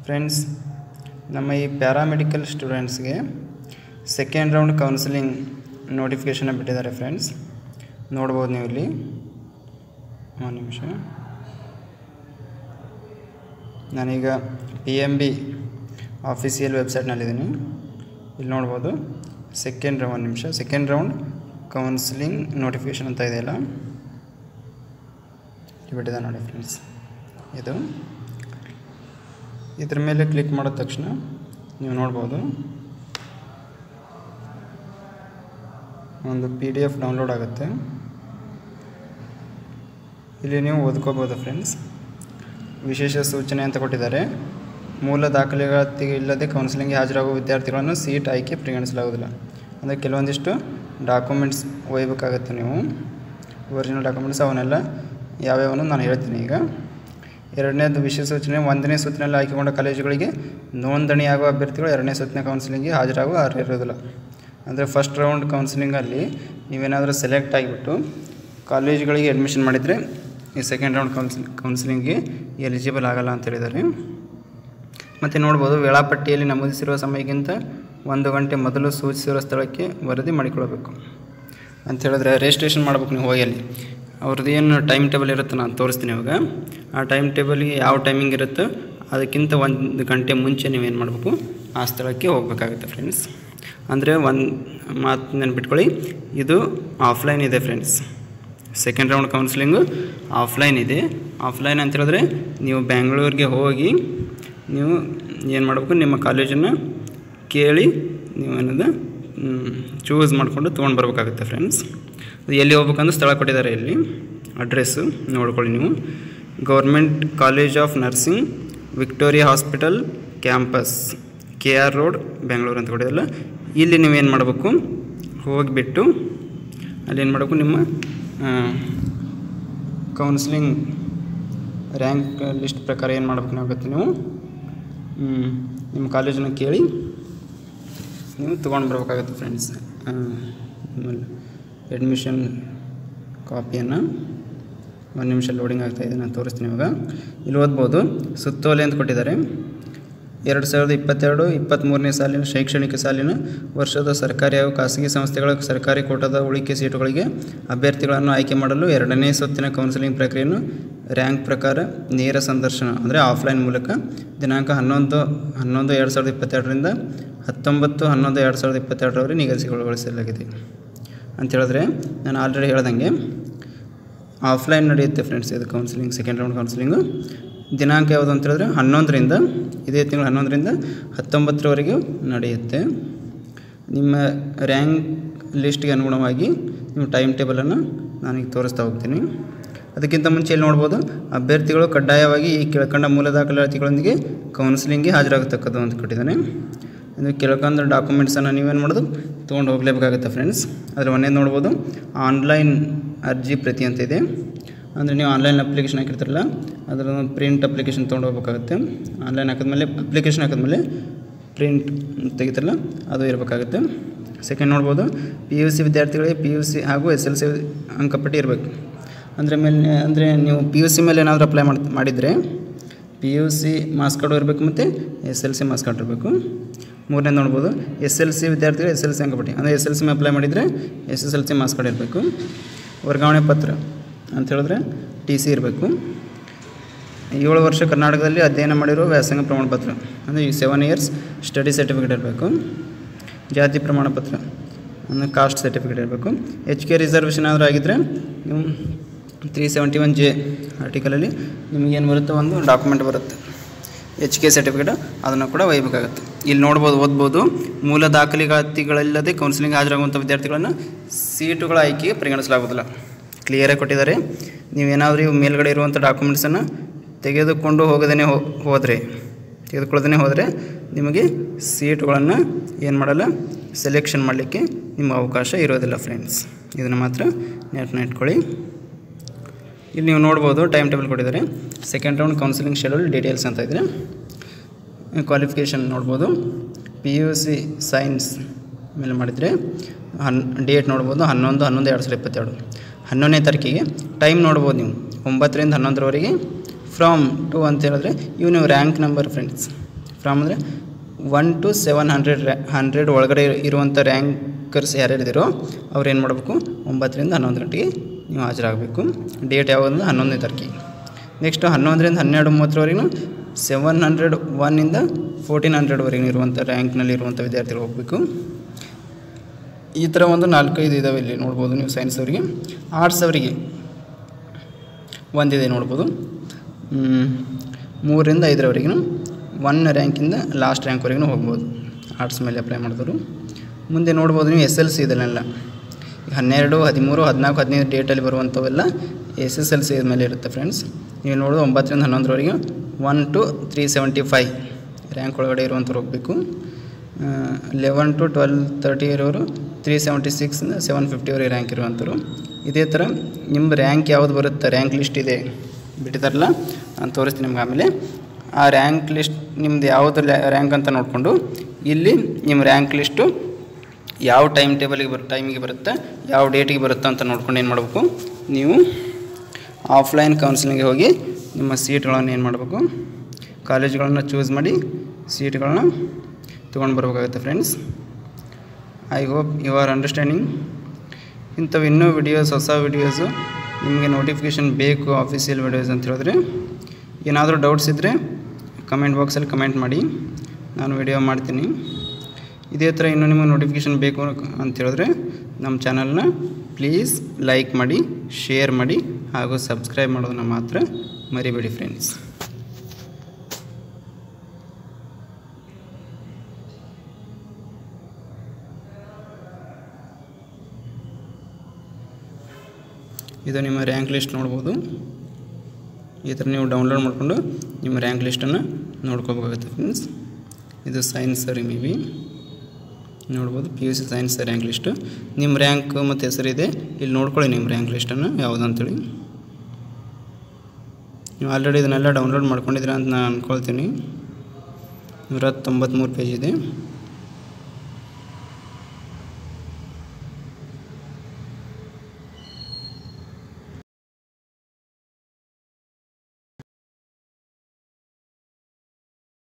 friends ನಮ್ಮ ಈ paramedical ಸ್ಟೂಡೆಂಟ್ಸ್ಗೆ ಸೆಕೆಂಡ್ ರೌಂಡ್ ಕೌನ್ಸಿಲಿಂಗ್ ನೋಟಿಫಿಕೇಷನ್ ಬಿಟ್ಟಿದ್ದಾರೆ ಫ್ರೆಂಡ್ಸ್ ನೋಡ್ಬೋದು ನೀವು ಇಲ್ಲಿ ಒಂದು ನಿಮಿಷ ನಾನೀಗ ಪಿ ಎಮ್ ಬಿ ಆಫೀಸಿಯಲ್ ವೆಬ್ಸೈಟ್ನಲ್ಲಿದ್ದೀನಿ ಇಲ್ಲಿ ನೋಡ್ಬೋದು ಸೆಕೆಂಡ್ ಒಂದು ನಿಮಿಷ ಸೆಕೆಂಡ್ ರೌಂಡ್ ಕೌನ್ಸಿಲಿಂಗ್ ನೋಟಿಫಿಕೇಷನ್ ಅಂತ ಇದೆಯಲ್ಲ ಇಲ್ಲಿ ಬಿಟ್ಟಿದೆ ನೋಡಿ ಫ್ರೆಂಡ್ಸ್ ಇದು ಇದ್ರ ಮೇಲೆ ಕ್ಲಿಕ್ ಮಾಡಿದ ತಕ್ಷಣ ನೀವು ನೋಡ್ಬೋದು ಒಂದು ಪಿ ಡಿ ಎಫ್ ಡೌನ್ಲೋಡ್ ಆಗುತ್ತೆ ಇಲ್ಲಿ ನೀವು ಓದ್ಕೋಬೋದು ಫ್ರೆಂಡ್ಸ್ ವಿಶೇಷ ಸೂಚನೆ ಅಂತ ಕೊಟ್ಟಿದ್ದಾರೆ ಮೂಲ ದಾಖಲೆಗಳ ಇಲ್ಲದೆ ಕೌನ್ಸಿಲಿಂಗ್ಗೆ ಹಾಜರಾಗುವ ವಿದ್ಯಾರ್ಥಿಗಳನ್ನು ಸೀಟ್ ಆಯ್ಕೆ ಪರಿಗಣಿಸಲಾಗುವುದಿಲ್ಲ ಅಂದರೆ ಕೆಲವೊಂದಿಷ್ಟು ಡಾಕ್ಯುಮೆಂಟ್ಸ್ ಒಯ್ಯಬೇಕಾಗತ್ತೆ ನೀವು ಒರಿಜಿನಲ್ ಡಾಕ್ಯುಮೆಂಟ್ಸ್ ಅವನ್ನೆಲ್ಲ ಯಾವ್ಯಾವನು ನಾನು ಹೇಳ್ತೀನಿ ಈಗ ಎರಡನೇದು ವಿಶೇಷ ಸೂಚನೆ ಒಂದನೇ ಸುತ್ತಿನಲ್ಲಿ ಆಯ್ಕೆಗೊಂಡ ಕಾಲೇಜುಗಳಿಗೆ ನೋಂದಣಿಯಾಗುವ ಅಭ್ಯರ್ಥಿಗಳು ಎರಡನೇ ಸುತ್ತಿನ ಕೌನ್ಸಿಲಿಂಗ್ಗೆ ಹಾಜರಾಗುವ ಅರ್ಹ ಇರೋದಿಲ್ಲ ಅಂದರೆ ಫಸ್ಟ್ ರೌಂಡ್ ಕೌನ್ಸಿಲಿಂಗಲ್ಲಿ ನೀವೇನಾದರೂ ಸೆಲೆಕ್ಟ್ ಆಗಿಬಿಟ್ಟು ಕಾಲೇಜುಗಳಿಗೆ ಅಡ್ಮಿಷನ್ ಮಾಡಿದರೆ ಈ ಸೆಕೆಂಡ್ ರೌಂಡ್ ಕೌನ್ಸಿಲ್ ಕೌನ್ಸಿಲಿಂಗ್ಗೆ ಎಲಿಜಿಬಲ್ ಆಗಲ್ಲ ಅಂತ ಹೇಳಿದ್ದಾರೆ ಮತ್ತು ನೋಡ್ಬೋದು ವೇಳಾಪಟ್ಟಿಯಲ್ಲಿ ನಮೂದಿಸಿರುವ ಸಮಯಕ್ಕಿಂತ ಒಂದು ಗಂಟೆ ಮೊದಲು ಸೂಚಿಸಿರುವ ಸ್ಥಳಕ್ಕೆ ವರದಿ ಮಾಡಿಕೊಳ್ಳಬೇಕು ಅಂತ ಹೇಳಿದ್ರೆ ರಿಜಿಸ್ಟ್ರೇಷನ್ ಮಾಡ್ಬೇಕು ನೀವು ಹೋಗಿ ಅಲ್ಲಿ ಅವ್ರದ್ದು ಏನು ಟೈಮ್ ಟೇಬಲ್ ಇರುತ್ತೆ ನಾನು ತೋರಿಸ್ತೀನಿ ಇವಾಗ ಆ ಟೈಮ್ ಟೇಬಲ್ಗೆ ಯಾವ ಟೈಮಿಂಗ್ ಇರುತ್ತೋ ಅದಕ್ಕಿಂತ ಒಂದು ಗಂಟೆ ಮುಂಚೆ ನೀವೇನು ಮಾಡಬೇಕು ಆ ಸ್ಥಳಕ್ಕೆ ಹೋಗಬೇಕಾಗುತ್ತೆ ಫ್ರೆಂಡ್ಸ್ ಅಂದರೆ ಒಂದು ಮಾತು ನೆನ್ಪಿಟ್ಕೊಳ್ಳಿ ಇದು ಆಫ್ಲೈನ್ ಇದೆ friends second round counselling offline ಇದೆ ಆಫ್ಲೈನ್ ಅಂತ ಹೇಳಿದ್ರೆ ನೀವು ಬ್ಯಾಂಗ್ಳೂರಿಗೆ ಹೋಗಿ ನೀವು ಏನು ಮಾಡಬೇಕು ನಿಮ್ಮ ಕಾಲೇಜನ್ನು ಕೇಳಿ ನೀವು ಏನದು ಚೂಸ್ ಮಾಡಿಕೊಂಡು ತೊಗೊಂಡು ಬರಬೇಕಾಗುತ್ತೆ ಫ್ರೆಂಡ್ಸ್ ಅದು ಎಲ್ಲಿ ಹೋಗ್ಬೇಕಂದ್ರೆ ಸ್ಥಳ ಕೊಟ್ಟಿದ್ದಾರೆ ಇಲ್ಲಿ ಅಡ್ರೆಸ್ಸು ನೋಡ್ಕೊಳ್ಳಿ ನೀವು government college of nursing Victoria hospital campus K R road Bengaluru ಅಂತ ಕೊಟ್ಟಿದ್ದಲ್ಲ ಇಲ್ಲಿ ನೀವೇನು ಮಾಡಬೇಕು ಹೋಗಿಬಿಟ್ಟು ಅಲ್ಲಿ ಏನು ಮಾಡಬೇಕು ನಿಮ್ಮ ಕೌನ್ಸಿಲಿಂಗ್ ರ್ಯಾಂಕ್ ಲಿಸ್ಟ್ ಪ್ರಕಾರ ಏನು ಮಾಡ್ಬೇಕು ಆಗುತ್ತೆ ನೀವು ನಿಮ್ಮ ಕಾಲೇಜನ್ನು ಕೇಳಿ ನೀವು ತೊಗೊಂಡು ಬರ್ಬೇಕಾಗುತ್ತೆ ಫ್ರೆಂಡ್ಸ್ ಅಡ್ಮಿಷನ್ ಕಾಪಿಯನ್ನು ಒಂದು ನಿಮಿಷ ಲೋಡಿಂಗ್ ಆಗ್ತಾಯಿದೆ ನಾನು ತೋರಿಸ್ತೀನಿ ಇವಾಗ ಇಲ್ಲಿ ಓದ್ಬೋದು ಸುತ್ತೋಲೆ ಅಂತ ಕೊಟ್ಟಿದ್ದಾರೆ ಎರಡು ಸಾವಿರದ ಇಪ್ಪತ್ತೆರಡು ಇಪ್ಪತ್ತ್ಮೂರನೇ ಸಾಲಿನ ಶೈಕ್ಷಣಿಕ ಸಾಲಿನ ವರ್ಷದ ಸರ್ಕಾರಿ ಹಾಗೂ ಖಾಸಗಿ ಸಂಸ್ಥೆಗಳ ಸರ್ಕಾರಿ ಕೋಟಾದ ಉಳಿಕೆ ಸೀಟುಗಳಿಗೆ ಅಭ್ಯರ್ಥಿಗಳನ್ನು ಆಯ್ಕೆ ಮಾಡಲು ಎರಡನೇ ಸುತ್ತಿನ ಕೌನ್ಸಿಲಿಂಗ್ ಪ್ರಕ್ರಿಯೆಯನ್ನು ರ್ಯಾಂಕ್ ಪ್ರಕಾರ ನೇರ ಸಂದರ್ಶನ ಅಂದರೆ ಆಫ್ಲೈನ್ ಮೂಲಕ ದಿನಾಂಕ ಹನ್ನೊಂದು ಹನ್ನೊಂದು ಎರಡು ಸಾವಿರದ ಇಪ್ಪತ್ತೆರಡರಿಂದ ಹತ್ತೊಂಬತ್ತು ಹನ್ನೊಂದು ಎರಡು ಸಾವಿರದ ಇಪ್ಪತ್ತೆರಡರವರೆಗೆ ನಿಗದಿಗೊಳಿಸಲಾಗಿದೆ ಅಂತ ಹೇಳಿದ್ರೆ ನಾನು ಆಲ್ರೆಡಿ ಹೇಳ್ದಂಗೆ ಆಫ್ಲೈನ್ ನಡೆಯುತ್ತೆ ಫ್ರೆಂಡ್ಸ್ ಇದು ಕೌನ್ಸಿಲಿಂಗ್ ಸೆಕೆಂಡ್ ರೌಂಡ್ ಕೌನ್ಸಿಲಿಂಗು ದಿನಾಂಕ ಯಾವುದು ಅಂತ ಹೇಳಿದ್ರೆ ಹನ್ನೊಂದರಿಂದ ಇದೇ ತಿಂಗಳು ಹನ್ನೊಂದರಿಂದ ಹತ್ತೊಂಬತ್ತರವರೆಗೂ ನಡೆಯುತ್ತೆ ನಿಮ್ಮ ರ್ಯಾಂಕ್ ಲಿಸ್ಟ್ಗೆ ಅನುಗುಣವಾಗಿ ನಿಮ್ಮ ಟೈಮ್ ಟೇಬಲನ್ನು ನಾನೀಗ ತೋರಿಸ್ತಾ ಹೋಗ್ತೀನಿ ಅದಕ್ಕಿಂತ ಮುಂಚೆ ಇಲ್ಲಿ ನೋಡ್ಬೋದು ಅಭ್ಯರ್ಥಿಗಳು ಕಡ್ಡಾಯವಾಗಿ ಈ ಕೆಳಕಂಡ ಮೂಲ ದಾಖಲಾತಿಗಳೊಂದಿಗೆ ಕೌನ್ಸಿಲಿಂಗ್ಗೆ ಹಾಜರಾಗತಕ್ಕದ್ದು ಅಂತ ಕೊಟ್ಟಿದ್ದಾನೆ ಇದು ಕೆಳಕಂದ ಡಾಕ್ಯುಮೆಂಟ್ಸನ್ನು ನೀವೇನು ಮಾಡೋದು ತೊಗೊಂಡು ಹೋಗಲೇಬೇಕಾಗುತ್ತೆ ಫ್ರೆಂಡ್ಸ್ ಅದರ ಒಂದೇ ನೋಡ್ಬೋದು ಆನ್ಲೈನ್ ಅರ್ಜಿ ಪ್ರತಿ ಅಂತ ಇದೆ ಅಂದರೆ ನೀವು ಆನ್ಲೈನ್ ಅಪ್ಲಿಕೇಶನ್ ಹಾಕಿರ್ತಾರಲ್ಲ ಅದರ ಒಂದು ಪ್ರಿಂಟ್ ಅಪ್ಲಿಕೇಶನ್ ತೊಗೊಂಡು ಹೋಗ್ಬೇಕಾಗುತ್ತೆ ಆನ್ಲೈನ್ ಹಾಕಿದ್ಮೇಲೆ ಅಪ್ಲಿಕೇಶನ್ ಹಾಕಿದ್ಮೇಲೆ ಪ್ರಿಂಟ್ ತೆಗಿತಾರಲ್ಲ ಅದು ಇರಬೇಕಾಗುತ್ತೆ ಸೆಕೆಂಡ್ ನೋಡ್ಬೋದು ಪಿ ಯು ಸಿ ವಿದ್ಯಾರ್ಥಿಗಳಿಗೆ ಪಿ ಯು ಸಿ ಹಾಗೂ ಎಸ್ ಎಲ್ ಸಿ ಅಂಕಪಟ್ಟಿ ಇರಬೇಕು ಅಂದರೆ ಮೇಲೆ ಅಂದರೆ ನೀವು ಪಿ ಯು ಸಿ ಮೇಲೆ ಏನಾದರೂ ಅಪ್ಲೈ ಮಾಡಿ ಮಾಡಿದರೆ P U C marks card ಇರಬೇಕು ಮತ್ತು S L C marks card ಇರಬೇಕು ಮೂರನೇ ನೋಡ್ಬೋದು ಎಸ್ ಎಲ್ ಸಿ ವಿದ್ಯಾರ್ಥಿಗಳು ಎಸ್ ಎಲ್ ಸಿ ಅಂಕಪಟ್ಟಿ ಅಂದರೆ ಎಸ್ ಎಲ್ ಸಿ ಅಪ್ಲೈ ಮಾಡಿದರೆ S S L C marks card ಇರಬೇಕು ವರ್ಗಾವಣೆ ಪತ್ರ ಅಂತ ಹೇಳಿದ್ರೆ ಟಿ ಸಿ ಇರಬೇಕು ಏಳು ವರ್ಷ ಕರ್ನಾಟಕದಲ್ಲಿ ಅಧ್ಯಯನ ಮಾಡಿರುವ ವ್ಯಾಸಂಗ ಪ್ರಮಾಣ ಪತ್ರ ಅಂದರೆ ಈ ಸೆವೆನ್ ಇಯರ್ಸ್ ಸ್ಟಡಿ ಸರ್ಟಿಫಿಕೇಟ್ ಇರಬೇಕು ಜಾತಿ ಪ್ರಮಾಣ ಪತ್ರ ಅಂದರೆ ಕಾಸ್ಟ್ ಸರ್ಟಿಫಿಕೇಟ್ ಇರಬೇಕು ಎಚ್ ಕೆ ರಿಸರ್ವೇಷನ್ ಏನಾದರೂ ಆಗಿದ್ದರೆ ನೀವು ತ್ರೀ ಸೆವೆಂಟಿ ಒನ್ ಜೆ ಆರ್ಟಿಕಲಲ್ಲಿ ನಿಮಗೇನು ಬರುತ್ತೆ ಒಂದು ಡಾಕ್ಯುಮೆಂಟ್ ಬರುತ್ತೆ ಎಚ್ ಕೆ ಸರ್ಟಿಫಿಕೇಟ್ ಅದನ್ನು ಕೂಡ ಒಯ್ಯಬೇಕಾಗುತ್ತೆ ಇಲ್ಲಿ ನೋಡ್ಬೋದು ಓದ್ಬೋದು ಮೂಲ ದಾಖಲಾತಿಗಳಿಲ್ಲದೆ ಕೌನ್ಸಿಲಿಂಗ್ ಹಾಜರಾಗುವಂಥ ವಿದ್ಯಾರ್ಥಿಗಳನ್ನು ಸೀಟುಗಳ ಆಯ್ಕೆಗೆ ಪರಿಗಣಿಸಲಾಗುವುದಿಲ್ಲ ಕ್ಲಿಯರಾಗಿ ಕೊಟ್ಟಿದ್ದಾರೆ ನೀವೇನಾದರೂ ಇವು ಮೇಲ್ಗಡೆ ಇರುವಂಥ ಡಾಕ್ಯುಮೆಂಟ್ಸನ್ನು ತೆಗೆದುಕೊಂಡು ಹೋಗದೇ ಹೋದರೆ ತೆಗೆದುಕೊಳ್ಳದೇ ಹೋದರೆ ನಿಮಗೆ ಸೀಟುಗಳನ್ನು ಏನು ಮಾಡಲ್ಲ ಸೆಲೆಕ್ಷನ್ ಮಾಡಲಿಕ್ಕೆ ನಿಮ್ಮ ಅವಕಾಶ ಇರೋದಿಲ್ಲ ಫ್ರೆಂಡ್ಸ್ ಇದನ್ನು ಮಾತ್ರ ನೆಟ್ನ ಇಟ್ಕೊಳ್ಳಿ ಇಲ್ಲಿ ನೀವು ನೋಡ್ಬೋದು ಟೈಮ್ ಟೇಬಲ್ ಕೊಟ್ಟಿದ್ದಾರೆ second round counselling schedule details ಅಂತ ಇದ್ದರೆ ಕ್ವಾಲಿಫಿಕೇಷನ್ ನೋಡ್ಬೋದು ಪಿ ಯು ಸಿ ಸೈನ್ಸ್ ಮೇಲೆ ಮಾಡಿದರೆ ಹನ್ ಡೇಟ್ ನೋಡ್ಬೋದು ಹನ್ನೊಂದು ಹನ್ನೊಂದು ಎರಡು ಸಾವಿರದ ಇಪ್ಪತ್ತೆರಡು ಹನ್ನೊಂದನೇ ತಾರೀಕಿಗೆ ಟೈಮ್ ನೋಡ್ಬೋದು ನೀವು ಒಂಬತ್ತರಿಂದ ಹನ್ನೊಂದರವರೆಗೆ ಫ್ರಾಮ್ ಟು ಅಂತ ಹೇಳಿದ್ರೆ ಇವು ನೀವು ರ್ಯಾಂಕ್ ನಂಬರ್ ಫ್ರೆಂಡ್ಸ್ ಫ್ರಮ್ ಅಂದರೆ ಒನ್ ಟು ಸೆವೆನ್ ಹಂಡ್ರೆಡ್ ರ್ಯಾ ಹಂಡ್ರೆಡ್ ಒಳಗಡೆ ಇರುವಂಥ ರ್ಯಾಂಕರ್ಸ್ ಯಾರ್ಯಾರಿದ್ದೀರೋ ಅವ್ರು ಏನು ಮಾಡಬೇಕು ಒಂಬತ್ತರಿಂದ ಹನ್ನೊಂದು ಗಂಟೆಗೆ ನೀವು ಹಾಜರಾಗಬೇಕು ಡೇಟ್ ಯಾವಾಗ ಹನ್ನೊಂದನೇ ತಾರೀಕಿಗೆ ನೆಕ್ಸ್ಟ್ ಹನ್ನೊಂದರಿಂದ ಹನ್ನೆರಡು ಮೂವತ್ತರವರೆಗೂ ಸೆವೆನ್ ಹಂಡ್ರೆಡ್ ಒನ್ನಿಂದ ಫೋರ್ಟೀನ್ ಹಂಡ್ರೆಡ್ವರೆಗೂ ಇರುವಂಥ ರ್ಯಾಂಕ್ನಲ್ಲಿ ಇರುವಂಥ ವಿದ್ಯಾರ್ಥಿಗಳು ಹೋಗಬೇಕು ಈ ಥರ ಒಂದು ನಾಲ್ಕೈದು ಇದಾವೆ ಇಲ್ಲಿ ನೋಡ್ಬೋದು ನೀವು ಸೈನ್ಸ್ ಅವರಿಗೆ ಆರ್ಟ್ಸ್ ಅವರಿಗೆ ಒಂದಿದೆ ನೋಡ್ಬೋದು ಮ್, ಮೂರರಿಂದ ಐದರವರೆಗೂ ಒನ್ ರ್ಯಾಂಕಿಂದ ಲಾಸ್ಟ್ ರ್ಯಾಂಕ್ವರೆಗೂ ಹೋಗ್ಬೋದು ಆರ್ಟ್ಸ್ ಮೇಲೆ ಅಪ್ಲೈ ಮಾಡಿದ್ರು ಮುಂದೆ ನೋಡ್ಬೋದು ನೀವು ಎಸ್ ಎಲ್ ಸಿ ಇದನ್ನೆಲ್ಲ ಹನ್ನೆರಡು ಹದಿಮೂರು ಹದಿನಾಲ್ಕು ಹದಿನೈದು ಡೇಟಲ್ಲಿ ಬರುವಂಥವೆಲ್ಲ ಎಸ್ ಎಸ್ ಎಲ್ ಸಿ ಮೇಲೆ ಇರುತ್ತೆ ಫ್ರೆಂಡ್ಸ್ ನೀವು ನೋಡೋದು ಒಂಬತ್ತರಿಂದ ಹನ್ನೊಂದರವರೆಗೆ one two three seventy five rank ಒಳಗಡೆ ಇರುವಂಥವ್ರು ಹೋಗಬೇಕು ಲೆವೆನ್ ಟು ಟ್ವೆಲ್ ತರ್ಟಿ ಇರೋರು ತ್ರೀ ಸೆವೆಂಟಿ ಸಿಕ್ಸಿಂದ ಸೆವೆನ್ ಫಿಫ್ಟಿವರೆಗೆ ರ್ಯಾಂಕ್ ಇರುವಂಥವ್ರು ಇದೇ ಥರ ನಿಮ್ಮ ರ್ಯಾಂಕ್ ಯಾವುದು ಬರುತ್ತೆ ರ್ಯಾಂಕ್ ಲಿಸ್ಟ್ ಇದೆ ಬಿಟ್ಟಿದ್ದಾರಲ್ಲ ನಾನು ತೋರಿಸ್ತೀನಿ ನಿಮ್ಗೆ ಆಮೇಲೆ ಆ ರ್ಯಾಂಕ್ ಲಿಸ್ಟ್ ನಿಮ್ದು ಯಾವುದು ರ್ಯಾಂಕ್ ಅಂತ ನೋಡಿಕೊಂಡು ಇಲ್ಲಿ ನಿಮ್ಮ ರ್ಯಾಂಕ್ ಲಿಸ್ಟು ಯಾವ ಟೈಮ್ ಟೇಬಲಿಗೆ ಬರ್ ಟೈಮಿಗೆ ಬರುತ್ತೆ ಯಾವ ಡೇಟಿಗೆ ಬರುತ್ತೆ ಅಂತ ನೋಡ್ಕೊಂಡು ಏನು ಮಾಡಬೇಕು ನೀವು ಆಫ್ಲೈನ್ ಕೌನ್ಸಿಲಿಂಗ್ಗೆ ಹೋಗಿ ನಿಮ್ಮ ಸೀಟ್ಗಳನ್ನು ಏನು ಮಾಡಬೇಕು ಕಾಲೇಜ್ಗಳನ್ನ ಚೂಸ್ ಮಾಡಿ ಸೀಟ್ಗಳನ್ನ ತೊಗೊಂಡು ಬರ್ಬೇಕಾಗುತ್ತೆ friends I hope you are understanding ಇಂಥವು ಇನ್ನೂ ವಿಡಿಯೋಸ್ ಹೊಸ ವಿಡಿಯೋಸು ನಿಮಗೆ ನೋಟಿಫಿಕೇಷನ್ ಬೇಕು ಆಫೀಸಿಯಲ್ ವಿಡಿಯೋಸ್ ಅಂತ ಹೇಳಿದ್ರೆ ಏನಾದರೂ ಡೌಟ್ಸ್ ಇದ್ದರೆ ಕಮೆಂಟ್ ಬಾಕ್ಸಲ್ಲಿ ಕಮೆಂಟ್ ಮಾಡಿ ನಾನು ವಿಡಿಯೋ ಮಾಡ್ತೀನಿ ಇದೇ ಥರ ಇನ್ನೂ ನಿಮಗೆ ನೋಟಿಫಿಕೇಷನ್ ಬೇಕು ಅಂತ ಹೇಳಿದ್ರೆ ನಮ್ಮ ಚಾನಲ್ನ ಪ್ಲೀಸ್ ಲೈಕ್ ಮಾಡಿ ಶೇರ್ ಮಾಡಿ ಹಾಗೂ ಸಬ್ಸ್ಕ್ರೈಬ್ ಮಾಡೋದನ್ನ ಮಾತ್ರ ಮರಿಬೇಡಿ ಫ್ರೆಂಡ್ಸ್ ಇದು ನಿಮ್ಮ ರ್ಯಾಂಕ್ ಲಿಸ್ಟ್ ನೋಡ್ಬೋದು ಈ ಥರ ನೀವು ಡೌನ್ಲೋಡ್ ಮಾಡಿಕೊಂಡು ನಿಮ್ಮ ರ್ಯಾಂಕ್ ಲಿಸ್ಟನ್ನು ನೋಡ್ಕೋಬೇಕಾಗುತ್ತೆ ಫ್ರೆಂಡ್ಸ್ ಇದು ಸೈನ್ಸ್ ಸರಿ ಮೇ ಬಿ ನೋಡ್ಬೋದು P U C science rank list ನಿಮ್ಮ ರ್ಯಾಂಕ್ ಮತ್ತು ಹೆಸರಿದೆ ಇಲ್ಲಿ ನೋಡ್ಕೊಳ್ಳಿ ನಿಮ್ಮ ರ್ಯಾಂಕ್ ಲಿಸ್ಟನ್ನು ಯಾವುದಂತೇಳಿ ನೀವು ಆಲ್ರೆಡಿ ಇದನ್ನೆಲ್ಲ ಡೌನ್ಲೋಡ್ ಮಾಡ್ಕೊಂಡಿದ್ದೀರಾ ಅಂತ ನಾನು ಅಂದ್ಕೊಳ್ತೀನಿ ನೂರ ತೊಂಬತ್ತ್ಮೂರು ಪೇಜ್ ಇದೆ